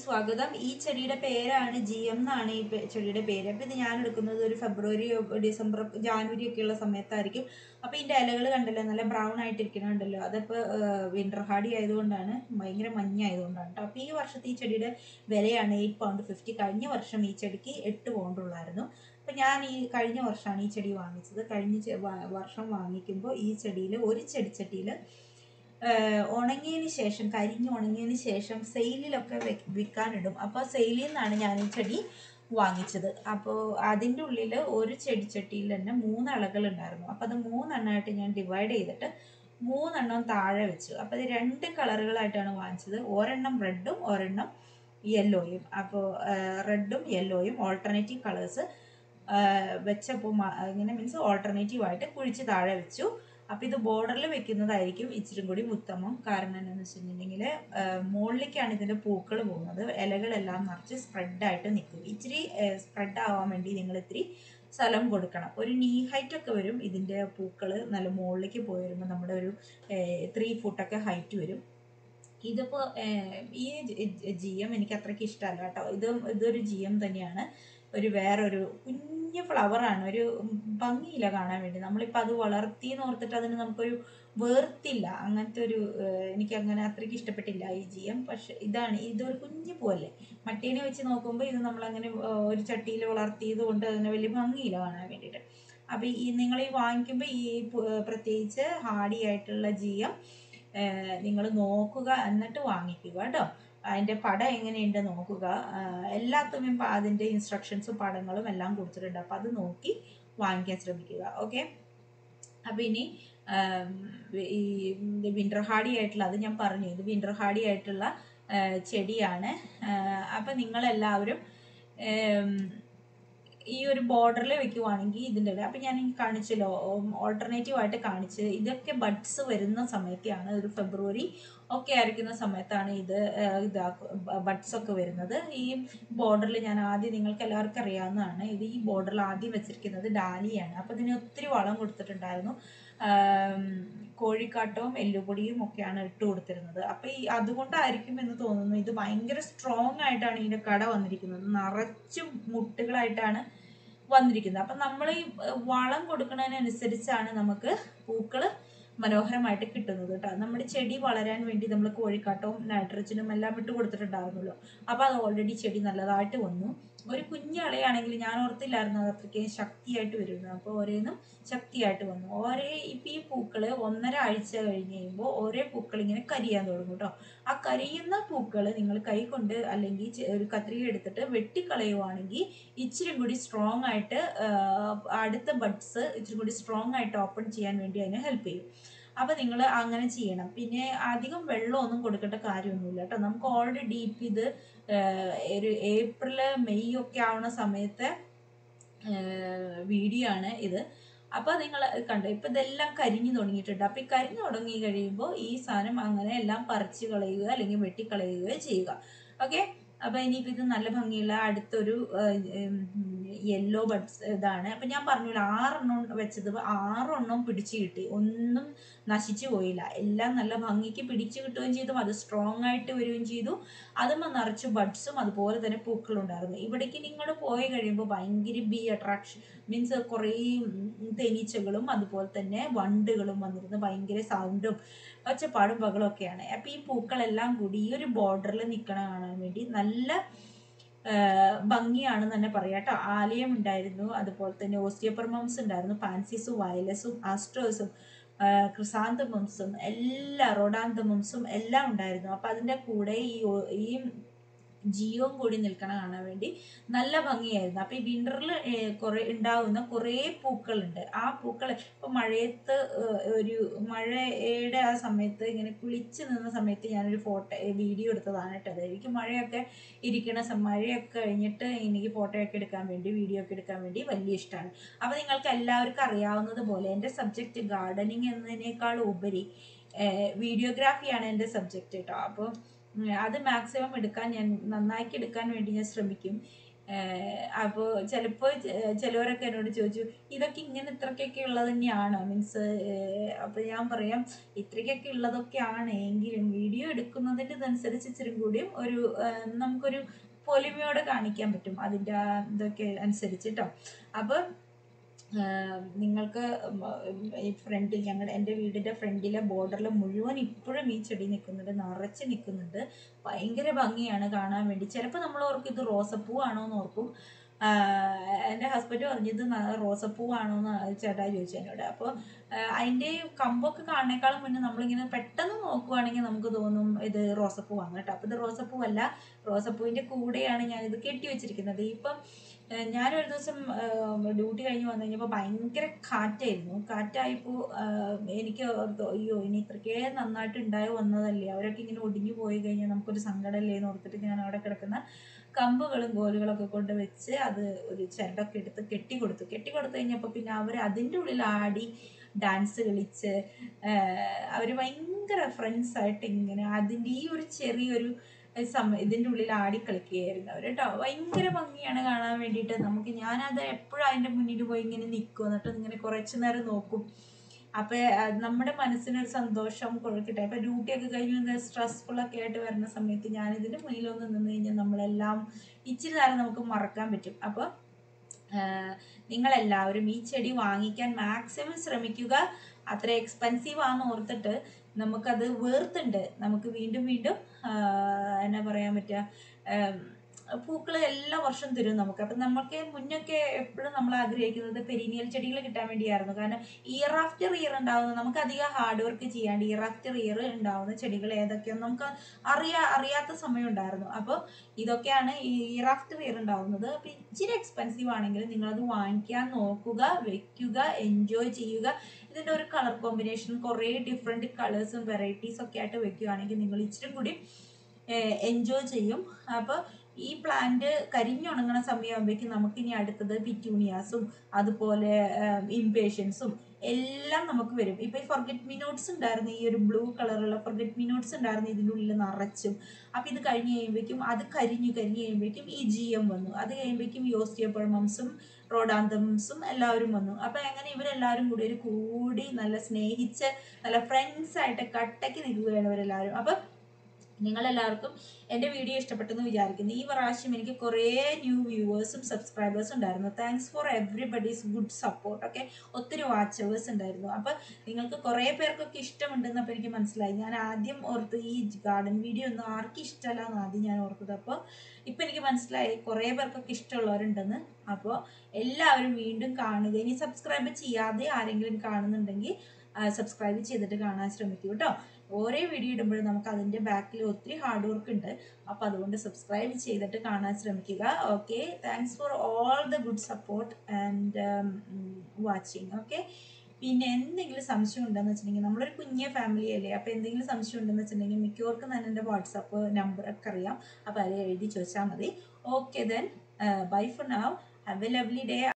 സ്വാഗതം ഈ ചെടിയുടെ പേരാണ് ജി എം എന്നാണ് ഈ പെ- ചെടിയുടെ പേര് അപ്പൊ ഇത് ഞാൻ എടുക്കുന്നത് ഒരു ഫെബ്രുവരി ഡിസംബർ ജാനുവരി ഒക്കെയുള്ള സമയത്തായിരിക്കും അപ്പൊ ഇതിന്റെ ഇലകൾ കണ്ടല്ലോ നല്ല ബ്രൗൺ ആയിട്ടിരിക്കണുണ്ടല്ലോ അതിപ്പോ വിന്റർ ഹാർഡി ആയതുകൊണ്ടാണ് ഭയങ്കര മഞ്ഞ ആയതുകൊണ്ടാണ് ട്ടോ. അപ്പൊ ഈ വർഷത്തെ ഈ ചെടിയുടെ വിലയാണ് എയ്റ്റ് പൗണ്ട് ഫിഫ്റ്റി കഴിഞ്ഞ വർഷം ഈ ചെടിക്ക് എട്ട് പൗണ്ട് ഉള്ളായിരുന്നു അപ്പൊ ഞാൻ ഈ കഴിഞ്ഞ വർഷമാണ് ഈ ചെടി വാങ്ങിച്ചത് കഴിഞ്ഞ ചെ- വ- വർഷം വാങ്ങിക്കുമ്പോൾ ഈ ചെടിയിൽ ഒരു ചെടിച്ചട്ടിയിൽ ഉണങ്ങിയതിന് ശേഷം കരിഞ്ഞ് ഉണങ്ങിയതിന് ശേഷം സെയിലിലൊക്കെ വെ- വിൽക്കാനിടും അപ്പോൾ സെയിലിൽ നിന്നാണ് ഞാൻ ഈ ചെടി വാങ്ങിച്ചത് അപ്പോൾ അതിൻ്റെ ഉള്ളിൽ ഒരു ചെടിച്ചട്ടിയിൽ തന്നെ മൂന്ന് ഇളകൾ ഉണ്ടായിരുന്നു അപ്പോൾ അത് മൂന്നെണ്ണമായിട്ട് ഞാൻ ഡിവൈഡ് ചെയ്തിട്ട് മൂന്നെണ്ണം താഴെ വെച്ചു അപ്പോൾ ഇത് രണ്ട് കളറുകളായിട്ടാണ് വാങ്ങിച്ചത് ഒരെണ്ണം റെഡും ഒരെണ്ണം യെല്ലോയും അപ്പോൾ റെഡും യെല്ലോയും ഓൾട്ടർനേറ്റീവ് കളേഴ്സ് വെച്ചപ്പോൾ ഇങ്ങനെ മീൻസ് ഓൾട്ടർനേറ്റീവ് ആയിട്ട് കുഴിച്ച് താഴെ വെച്ചു അപ്പം ഇത് ബോർഡറിൽ വെക്കുന്നതായിരിക്കും ഇച്ചിരി കൂടി ഉത്തമം കാരണം എന്താണെന്ന് വെച്ചിട്ടുണ്ടെങ്കിൽ മുകളിലേക്കാണ് ഇതിൻ്റെ പൂക്കൾ പോകുന്നത് ഇലകളെല്ലാം നിറച്ച് സ്പ്രെഡായിട്ട് നിൽക്കും ഇച്ചിരി സ്പ്രെഡ് ആവാൻ വേണ്ടി നിങ്ങൾ ഇത്തിരി സ്ഥലം കൊടുക്കണം ഒരു നീ ഹൈറ്റ് ഒക്കെ വരും ഇതിൻ്റെ പൂക്കൾ നല്ല മുകളിലേക്ക് പോയി വരുമ്പോൾ നമ്മുടെ ഒരു ത്രീ ഫുട്ടൊക്കെ ഹൈറ്റ് വരും ഇതിപ്പോൾ ഈ ജി എം എനിക്ക് അത്രയ്ക്ക് ഇഷ്ടമല്ല കേട്ടോ ഇത് ഇതൊരു ജി എം തന്നെയാണ് ഒരു വേറൊരു കുഞ്ഞു ഫ്ലവറാണ് ഒരു ഭംഗിയില്ല കാണാൻ വേണ്ടി നമ്മളിപ്പോൾ അത് വളർത്തിയെന്ന് ഓർത്തിട്ട് അതിന് നമുക്കൊരു വേർത്തില്ല അങ്ങനത്തെ ഒരു ഏഹ്, എനിക്ക് അങ്ങനെ അത്രയ്ക്ക് ഇഷ്ടപ്പെട്ടില്ല ഈ ജി എം പക്ഷെ ഇതാണ് ഇതൊരു കുഞ്ഞു പൂവല്ലേ മറ്റേനെ വെച്ച് നോക്കുമ്പോൾ ഇത് നമ്മളങ്ങനെ ഏഹ്, ഒരു ചട്ടിയിൽ വളർത്തിയത് കൊണ്ട് അതിന് വലിയ ഭംഗിയില്ല കാണാൻ വേണ്ടിയിട്ട് അപ്പോൾ ഈ നിങ്ങൾ ഈ വാങ്ങിക്കുമ്പോൾ ഈ പു- ഏഹ്, പ്രത്യേകിച്ച് ഹാർഡി ആയിട്ടുള്ള ജി എം നിങ്ങൾ നോക്കുക എന്നിട്ട് വാങ്ങിക്കുക കേട്ടോ അതിൻ്റെ പടം എങ്ങനെയുണ്ട് നോക്കുക ആഹ് എല്ലാത്തിനും പ- അതിൻ്റെ ഇൻസ്ട്രക്ഷൻസും പടങ്ങളും എല്ലാം കൊടുത്തിട്ടുണ്ട് അപ്പോൾ അത് നോക്കി വാങ്ങിക്കാൻ ശ്രമിക്കുക ഓക്കെ അപ്പോൾ ഇനി ആം, ഈ വിൻ്റർ ഹാർഡി ആയിട്ടുള്ള അത് ഞാൻ പറഞ്ഞു ഇത് വിൻ്റർ ഹാർഡി ആയിട്ടുള്ള ആഹ് ചെടിയാണ് അപ്പം നിങ്ങളെല്ലാവരും ഏം, ഈ ഒരു ബോർഡറിൽ വെക്കുവാണെങ്കിൽ ഇതിൻ്റെ ഇടയിൽ അപ്പം ഞാൻ ഈ കാണിച്ചല്ലോ ഓൾട്ടർനേറ്റീവ് ആയിട്ട് കാണിച്ച് ഇതൊക്കെ ബഡ്സ് വരുന്ന സമയത്താണ് ഒരു ഫെബ്രുവരി ഒക്കെ ആയിരിക്കുന്ന സമയത്താണ് ഇത് ഏഹ്, ഇതാക്കും ബഡ്സ് ഒക്കെ വരുന്നത് ഈ ബോർഡറിൽ ഞാൻ ആദ്യം നിങ്ങൾക്ക് എല്ലാവർക്കും അറിയാവുന്നതാണ് ഇത് ഈ ബോർഡറിൽ ആദ്യം വെച്ചിരിക്കുന്നത് ഡാലിയാണ് അപ്പോൾ ഇതിന് ഒത്തിരി വളം കൊടുത്തിട്ടുണ്ടായിരുന്നു ആം, കോഴിക്കാട്ടവും എല്ലുപൊടിയും ഒക്കെയാണ് ഇട്ട് കൊടുത്തിരുന്നത് അപ്പോൾ ഈ അതുകൊണ്ടായിരിക്കും എന്ന് തോന്നുന്നു ഇത് ഭയങ്കര സ്ട്രോങ് ആയിട്ടാണ് ഇതിൻ്റെ കട വന്നിരിക്കുന്നത് നിറച്ചും മുട്ടുകളായിട്ടാണ് വന്നിരിക്കുന്നത് അപ്പം നമ്മൾ ഈ ഏഹ്, വളം കൊടുക്കുന്നതിനനുസരിച്ചാണ് നമുക്ക് പൂക്കൾ മനോഹരമായിട്ട് കിട്ടുന്നത് കേട്ടോ നമ്മുടെ ചെടി വളരാൻ വേണ്ടി നമ്മൾ കോഴിക്കാട്ടവും നൈട്രജനും എല്ലാം ഇട്ട് കൊടുത്തിട്ടുണ്ടായിരുന്നല്ലോ അപ്പോൾ അത് ഓൾറെഡി ചെടി നല്ലതായിട്ട് വന്നു ഒരു കുഞ്ഞു ഇളയാണെങ്കിൽ ഞാൻ ഓർത്തില്ലായിരുന്നു അത് അത്രയ്ക്ക് ശക്തിയായിട്ട് വരുന്നത് അപ്പോൾ ഓരോന്നും ശക്തിയായിട്ട് വന്നു ഓരേ ഇപ്പം ഈ പൂക്കൾ ഒന്നര ആഴ്ച കഴിഞ്ഞ് കഴിയുമ്പോൾ ഓരോ പൂക്കൾ ഇങ്ങനെ കരിയാൻ തുടങ്ങും കേട്ടോ ആ കരിയുന്ന പൂക്കൾ നിങ്ങൾ കൈ കൊണ്ട് അല്ലെങ്കിൽ ചെ- ഒരു കത്രിക എടുത്തിട്ട് വെട്ടിക്കളയുവാണെങ്കിൽ ഇച്ചിരി കൂടി സ്ട്രോങ് ആയിട്ട് ആ, അടുത്ത ബഡ്സ് ഇച്ചിരി കൂടി സ്ട്രോങ് ആയിട്ട് ഓപ്പൺ ചെയ്യാൻ വേണ്ടി അതിനെ ഹെൽപ്പ് ചെയ്യും അപ്പോൾ നിങ്ങൾ അങ്ങനെ ചെയ്യണം പിന്നെ അധികം വെള്ളമൊന്നും കൊടുക്കേണ്ട കാര്യമൊന്നുമില്ല കേട്ടോ നമുക്ക് ഓൾറെഡി ഇപ്പം ഇത് ആ, ഒരു ഏപ്രിൽ മെയ് ഒക്കെ ആവുന്ന സമയത്തെ വീഡിയോ ആണ് ഇത് അപ്പോൾ നിങ്ങൾ കണ്ടോ ഇപ്പം ഇതെല്ലാം കരിഞ്ഞു തുടങ്ങിയിട്ടുണ്ട് അപ്പോൾ ഈ കരിഞ്ഞു തുടങ്ങി കഴിയുമ്പോൾ ഈ സാധനം അങ്ങനെ എല്ലാം പറിച്ച് കളയുക അല്ലെങ്കിൽ വെട്ടിക്കളയുകയോ ചെയ്യുക ഓക്കെ അപ്പോൾ ഇനിയിപ്പോൾ ഇത് നല്ല ഭംഗിയുള്ള അടുത്തൊരു യെല്ലോ ബഡ്സ് ഇതാണ് അപ്പം ഞാൻ പറഞ്ഞല്ലോ ആറെണ്ണം വെച്ചത് ആറെണ്ണം പിടിച്ച് കിട്ടി ഒന്നും നശിച്ചു പോയില്ല എല്ലാം നല്ല ഭംഗിക്ക് പിടിച്ചു കിട്ടുകയും ചെയ്തു അത് സ്ട്രോങ് ആയിട്ട് വരികയും ചെയ്തു അതുമ്പോൾ നിറച്ച് ബഡ്സും അതുപോലെ തന്നെ പൂക്കളുണ്ടായിരുന്നു ഇവിടേക്ക് നിങ്ങൾ പോയി കഴിയുമ്പോൾ ഭയങ്കര ബി അട്രാക്ഷൻ മീൻസ് കുറേ ഉം, തേനീച്ചകളും അതുപോലെ തന്നെ വണ്ടുകളും വന്നിരുന്ന് ഭയങ്കര സൗണ്ടും ഒച്ചപ്പാടും ബഹളം ഒക്കെയാണ് അപ്പം ഈ പൂക്കളെല്ലാം കൂടി ഈ ഒരു ബോർഡറിൽ നിൽക്കണ കാണാൻ വേണ്ടി നല്ല ആ, ഭംഗിയാണെന്ന് തന്നെ പറയാം കേട്ടോ ആലയം ഉണ്ടായിരുന്നു അതുപോലെ തന്നെ ഓസ്റ്റിയോപെർമംസ് ഉണ്ടായിരുന്നു പാൻസീസും വയലസും ആസ്ട്രോസും ക്രിസാന്തമംസും എല്ലാ റോഡാന്തമംസും എല്ലാം ഉണ്ടായിരുന്നു അപ്പം അതിൻ്റെ കൂടെ ഈ ഓ- ഈ ജിയോയും കൂടി നിൽക്കണ കാണാൻ വേണ്ടി നല്ല ഭംഗിയായിരുന്നു അപ്പം ഈ വിൻ്ററിൽ കുറേ ഉണ്ടാവുന്ന കുറേ പൂക്കളുണ്ട് ആ പൂക്കൾ ഇപ്പം മഴയത്ത് ഏഹ്, ഒരു മഴയുടെ ആ സമയത്ത് ഇങ്ങനെ കുളിച്ച് നിന്ന സമയത്ത് ഞാനൊരു ഫോട്ടോ വീഡിയോ എടുത്തതാണ് കേട്ടത് എനിക്ക് മഴയൊക്കെ ഇരിക്കണ സം- മഴയൊക്കെ കഴിഞ്ഞിട്ട് എനിക്ക് ഫോട്ടോ ഒക്കെ എടുക്കാൻ വേണ്ടി വീഡിയോ ഒക്കെ എടുക്കാൻ വേണ്ടി വലിയ ഇഷ്ടമാണ് അപ്പോൾ നിങ്ങൾക്ക് എല്ലാവർക്കും അറിയാവുന്നത് പോലെ എൻ്റെ സബ്ജക്റ്റ് ഗാർഡനിങ് എന്നതിനേക്കാൾ ഉപരി വീഡിയോഗ്രാഫിയാണ് എൻ്റെ സബ്ജക്റ്റ് കേട്ടോ അപ്പോൾ ഉം, അത് മാക്സിമം എടുക്കാൻ ഞാൻ നന്നാക്കി എടുക്കാൻ വേണ്ടി ഞാൻ ശ്രമിക്കും അപ്പോൾ ചിലപ്പോൾ ചിലവരൊക്കെ എന്നോട് ചോദിച്ചു ഇതൊക്കെ ഇങ്ങനെ ഇത്രയ്ക്കൊക്കെ ഉള്ളത് തന്നെയാണോ മീൻസ് അപ്പോൾ ഞാൻ പറയാം ഇത്രയ്ക്കൊക്കെ ഉള്ളതൊക്കെയാണ് എങ്കിലും വീഡിയോ എടുക്കുന്നതിൻ്റെ ഇതനുസരിച്ച് ഇച്ചിരി കൂടിയും ഒരു ആ, നമുക്കൊരു പൊലിമയോടെ കാണിക്കാൻ പറ്റും അതിൻ്റെ ആ ഇതൊക്കെ അനുസരിച്ച് കേട്ടോ അപ്പോൾ നിങ്ങൾക്ക് ഈ ഫ്രണ്ടിൽ ഞങ്ങളുടെ എൻ്റെ വീടിൻ്റെ ഫ്രണ്ടിലെ ബോർഡറിൽ മുഴുവൻ ഇപ്പോഴും ഈ ചെടി നിൽക്കുന്നുണ്ട് നിറച്ച് നിൽക്കുന്നുണ്ട് ഭയങ്കര ഭംഗിയാണ് കാണാൻ വേണ്ടി ചിലപ്പോൾ നമ്മൾ ഓർക്കും ഇത് റോസപ്പൂവാണോ എന്ന് ഓർക്കും ആഹ് എൻ്റെ ഹസ്ബൻഡ് പറഞ്ഞു ഇത് ന- റോസപ്പൂവാണോ എന്ന് ചേട്ടാ ചോദിച്ചു എന്നോട് അപ്പോൾ അതിൻ്റെ കമ്പൊക്കെ കാണുന്നേക്കാളും മുന്നേ നമ്മളിങ്ങനെ പെട്ടെന്ന് നോക്കുവാണെങ്കിൽ നമുക്ക് തോന്നും ഇത് റോസപ്പൂവാണ് കേട്ടോ അപ്പോൾ ഇത് റോസപ്പൂവല്ല റോസപ്പൂവിൻ്റെ കൂടെയാണ് ഞാൻ ഇത് കെട്ടി വെച്ചിരിക്കുന്നത് ഇപ്പം ഏഹ് ഞാനൊരു ദിവസം ഡ്യൂട്ടി കഴിഞ്ഞ് വന്നു കഴിഞ്ഞപ്പോൾ ഭയങ്കര കാറ്റായിരുന്നു കാറ്റായപ്പോൾ എനിക്ക് ഓർത്തു, അയ്യോ ഇനി ഇത്രയ്ക്കേ നന്നായിട്ട് ഉണ്ടായി വന്നതല്ലേ അവരൊക്കെ ഇങ്ങനെ ഒടിഞ്ഞു പോയി കഴിഞ്ഞാൽ നമുക്കൊരു സങ്കടമല്ലേ എന്ന് ഓർത്തിട്ട് ഞാൻ അവിടെ കിടക്കുന്ന കമ്പുകളും കോലുകളൊക്കെ കൊണ്ട് വെച്ച് അത് ഒരു ചെണ്ടൊക്കെ എടുത്ത് കെട്ടി കൊടുത്തു കെട്ടി കൊടുത്തു കഴിഞ്ഞപ്പോൾ പിന്നെ അവർ അതിൻ്റെ ഉള്ളിൽ ആടി ഡാൻസ് കളിച്ച് അവർ ഭയങ്കര ഫ്രണ്ട്സായിട്ട് ഇങ്ങനെ അതിൻ്റെ ഈ ഒരു ചെറിയൊരു സമയം ഇതിൻ്റെ ഉള്ളിൽ ആടി കളിക്കുകയായിരുന്നു അവർ കേട്ടോ ഭയങ്കര ഭംഗിയാണ് കാണാൻ വേണ്ടിയിട്ട് നമുക്ക് ഞാനത് എപ്പോഴും അതിൻ്റെ മുന്നിൽ പോയി ഇങ്ങനെ നിൽക്കും എന്നിട്ട് ഇങ്ങനെ കുറച്ച് നേരം നോക്കും അപ്പോൾ നമ്മുടെ മനസ്സിനൊരു സന്തോഷം കൊടുക്കട്ടെ അപ്പോൾ ഡ്യൂട്ടിയൊക്കെ കഴിഞ്ഞ് സ്ട്രെസ്ഫുള്ളൊക്കെ ആയിട്ട് വരുന്ന സമയത്ത് ഞാനിതിൻ്റെ മുന്നിലൊന്ന് നിന്ന് കഴിഞ്ഞാൽ നമ്മളെല്ലാം ഇച്ചിരി നേരം നമുക്ക് മറക്കാൻ പറ്റും അപ്പോൾ നിങ്ങളെല്ലാവരും ഈ ചെടി വാങ്ങിക്കാൻ മാക്സിമം ശ്രമിക്കുക അത്ര എക്സ്പെൻസീവ് ആണെന്ന് ഓർത്തിട്ട് നമുക്കത് വേർത്തുണ്ട് നമുക്ക് വീണ്ടും വീണ്ടും ആഹ് എന്നാ പറയാൻ പറ്റുക പൂക്കൾ എല്ലാ വർഷവും തരും നമുക്ക് അപ്പം നമുക്ക് മുന്നൊക്കെ എപ്പോഴും നമ്മൾ ആഗ്രഹിക്കുന്നത് പെരീനിയൽ ചെടികൾ കിട്ടാൻ വേണ്ടിയായിരുന്നു കാരണം ഇയർ ആഫ്റ്റർ ഇയർ ഉണ്ടാവുന്ന നമുക്ക് അധികം ഹാർഡ് വർക്ക് ചെയ്യാണ്ട് ഇയർ ആഫ്റ്റർ ഇയർ ഉണ്ടാവുന്ന ചെടികൾ ഏതൊക്കെയാണ് നമുക്ക് അറിയാ അറിയാത്ത സമയം ഉണ്ടായിരുന്നു അപ്പോൾ ഇതൊക്കെയാണ് ഈ ഇയർ ആഫ്റ്റർ ഇയർ ഉണ്ടാവുന്നത് അപ്പോൾ ഇച്ചിരി എക്സ്പെൻസീവ് ആണെങ്കിൽ നിങ്ങളത് വാങ്ങിക്കാൻ നോക്കുക വെക്കുക എൻജോയ് ചെയ്യുക ഇതിൻ്റെ ഒരു കളർ കോമ്പിനേഷൻ കുറേ ഡിഫറെൻറ്റ് കളേഴ്സും വെറൈറ്റീസും ഒക്കെ ആയിട്ട് വെക്കുകയാണെങ്കിൽ നിങ്ങൾ ഇച്ചിരി കൂടി എൻജോയ് ചെയ്യും അപ്പോൾ ഈ പ്ലാന്റ് കരിഞ്ഞുണങ്ങുന്ന സമയമാകുമ്പോഴേക്കും നമുക്കിനി അടുത്തത് പിറ്റൂണിയാസും അതുപോലെ ഇംപേഷ്യൻസും എല്ലാം നമുക്ക് വരും ഇപ്പൊ ഈ ഫൊർഗെറ്റ് മി നോട്ട്സ് ഉണ്ടായിരുന്നു ഈ ഒരു ബ്ലൂ കളറുള്ള ഫൊർഗെറ്റ് മി നോട്ട്സ് ഉണ്ടായിരുന്നു ഇതിൻ്റെ ഉള്ളിൽ നിറച്ചും അപ്പൊ ഇത് കഴിഞ്ഞ് കഴിയുമ്പോഴേക്കും അത് കരിഞ്ഞു കരിഞ്ഞു കഴിയുമ്പോഴേക്കും ഈ ജി എം വന്നു അത് കഴിയുമ്പോഴേക്കും യോസ്റ്റിയപ്പഴമംസും റോഡാന്തംസും എല്ലാവരും വന്നു അപ്പൊ എങ്ങനെ ഇവരെല്ലാവരും കൂടി ഒരു കൂടി നല്ല സ്നേഹിച്ച് നല്ല ഫ്രണ്ട്സ് ആയിട്ട് കട്ടയ്ക്ക് നിൽക്കുകയാണ് ഇവരെല്ലാവരും അപ്പൊ നിങ്ങളെല്ലാവർക്കും എൻ്റെ വീഡിയോ ഇഷ്ടപ്പെട്ടെന്ന് വിചാരിക്കുന്നു ഈ പ്രാവശ്യം എനിക്ക് കുറേ ന്യൂ വ്യൂവേഴ്സും സബ്സ്ക്രൈബേഴ്സും ഉണ്ടായിരുന്നു thanks for everybody's good support ഒക്കെ ഒത്തിരി വാച്ചവേഴ്സ് ഉണ്ടായിരുന്നു അപ്പം നിങ്ങൾക്ക് കുറേ പേർക്കൊക്കെ ഇഷ്ടമുണ്ടെന്ന് അപ്പോൾ എനിക്ക് മനസ്സിലായി ഞാൻ ആദ്യം ഓർത്ത് ഈ ഗാർഡൻ വീഡിയോ ഒന്നും ആർക്കും ഇഷ്ടമല്ല എന്ന് ആദ്യം ഞാൻ ഓർത്തത് അപ്പോൾ ഇപ്പം എനിക്ക് മനസ്സിലായി കുറേ പേർക്കൊക്കെ ഇഷ്ടമുള്ളവരുണ്ടെന്ന് അപ്പോൾ എല്ലാവരും വീണ്ടും കാണുക ഇനി സബ്സ്ക്രൈബ് ചെയ്യാതെ ആരെങ്കിലും കാണുന്നുണ്ടെങ്കിൽ സബ്സ്ക്രൈബ് ചെയ്തിട്ട് കാണാൻ ശ്രമിക്കൂ കേട്ടോ ഓരോ വീഡിയോ ഇടുമ്പോഴും നമുക്ക് അതിൻ്റെ ബാക്കിൽ ഒത്തിരി ഹാർഡ് വർക്ക് ഉണ്ട് അപ്പോൾ അതുകൊണ്ട് സബ്സ്ക്രൈബ് ചെയ്തിട്ട് കാണാൻ ശ്രമിക്കുക okay thanks for all the good support and watching okay പിന്നെ എന്തെങ്കിലും സംശയം ഉണ്ടെന്ന് വെച്ചിട്ടുണ്ടെങ്കിൽ നമ്മളൊരു കുഞ്ഞ ഫാമിലി അല്ലേ അപ്പോൾ എന്തെങ്കിലും സംശയം ഉണ്ടെന്ന് വെച്ചിട്ടുണ്ടെങ്കിൽ മിക്കവർക്കും തന്നെ എൻ്റെ വാട്സപ്പ് നമ്പറൊക്കെ അറിയാം അപ്പോൾ അത് എഴുതി ചോദിച്ചാൽ മതി okay then bye for now have a lovely day